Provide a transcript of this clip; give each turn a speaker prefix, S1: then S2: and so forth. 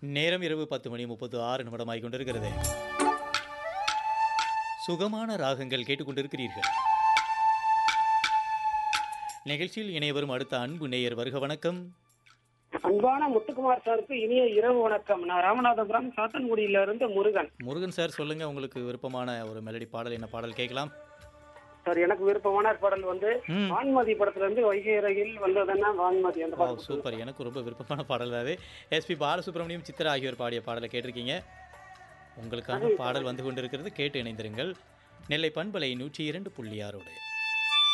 S1: நேரம் இரவு பத்து மணி முப்பத்து ஆறு நிமிடமாய் கொண்டிருக்கிறது சுகமான ராகங்கள் கேட்டுக்கொண்டிருக்கிறீர்கள் நிகழ்ச்சியில் இணைய வரும் அடுத்த அன்பு நேயர் வருக வணக்கம்
S2: அன்பான முத்துக்குமார் சாருக்கு இனிய இரவு வணக்கம் நான் ராமநாதபுரம் சாத்தன்குடியில இருந்து முருகன்
S1: முருகன் சார் சொல்லுங்க உங்களுக்கு விருப்பமான ஒரு மெலடி பாடல் என்ன பாடல் கேட்கலாம்
S2: சார் எனக்கு விருப்பமான பாடல் வந்து
S1: ம்
S2: வான்மதி படத்துல இருந்து வைகை அருகில் வந்ததுன்னா வான்மதி அந்த
S1: ஓ
S2: பாடல்
S1: சூப்பர் எனக்கு ரொம்ப விருப்பமான பாடல் அது எஸ்பி பாலசுப்ரமணியம் சித்ரா ஆகியோர் பாடிய பாடலை கேட்டிருக்கீங்க உங்களுக்கான பாடல் வந்து கொண்டிருக்கிறது கேட்டு இணைந்திருங்கள் நெல்லை பண்பலை நூற்றி இரண்டு புள்ளி ஆறோடு